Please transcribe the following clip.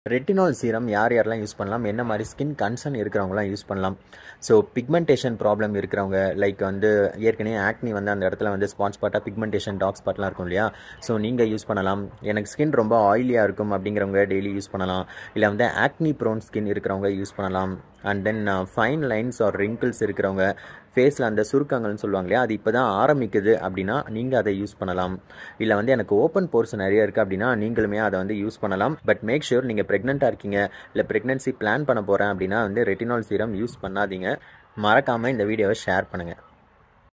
retinal serum யார் யாரெல்லாம் use பண்ணலாம் என்ன மாதிரி ஸ்கின் கன்சர்ன் இருக்கிறவங்களாம் யூஸ் பண்ணலாம் ஸோ பிக்மெண்டேஷன் ப்ராப்ளம் இருக்கிறவங்க லைக் வந்து ஏற்கனவே ஆக்னி வந்து அந்த இடத்துல வந்து ஸ்பாட் ஸ்பாட்டாக பிக்மெண்டேஷன் டாக் ஸ்பாட்லாம் இருக்கும் இல்லையா ஸோ நீங்கள் யூஸ் பண்ணலாம் எனக்கு ஸ்கின் ரொம்ப ஆயிலியாக இருக்கும் அப்படிங்கிறவங்க டெய்லி யூஸ் பண்ணலாம் இல்லை வந்து ஆக்னி ப்ரோன் ஸ்கின் இருக்கிறவங்க யூஸ் பண்ணலாம் and then fine lines or wrinkles இருக்கிறவங்க ஃபேஸில் அந்த சுருக்கங்கள்னு சொல்லுவாங்க இல்லையா அது இப்போ தான் ஆரம்பிக்குது அப்படின்னா நீங்கள் அதை யூஸ் பண்ணலாம் இல்லை வந்து எனக்கு ஓப்பன் போர்ஸ் நிறைய இருக்குது அப்படின்னா நீங்களுமே அதை வந்து யூஸ் பண்ணலாம் பட் மேக் ஷூர் நீங்கள் ப்ரெக்னெண்ட்டாக இருக்கீங்க இல்லை ப்ரெக்னென்சி பிளான் பண்ண போகிறேன் அப்படின்னா வந்து ரெட்டினால் சீரம் யூஸ் பண்ணாதீங்க மறக்காமல் இந்த வீடியோவை ஷேர் பண்ணுங்கள்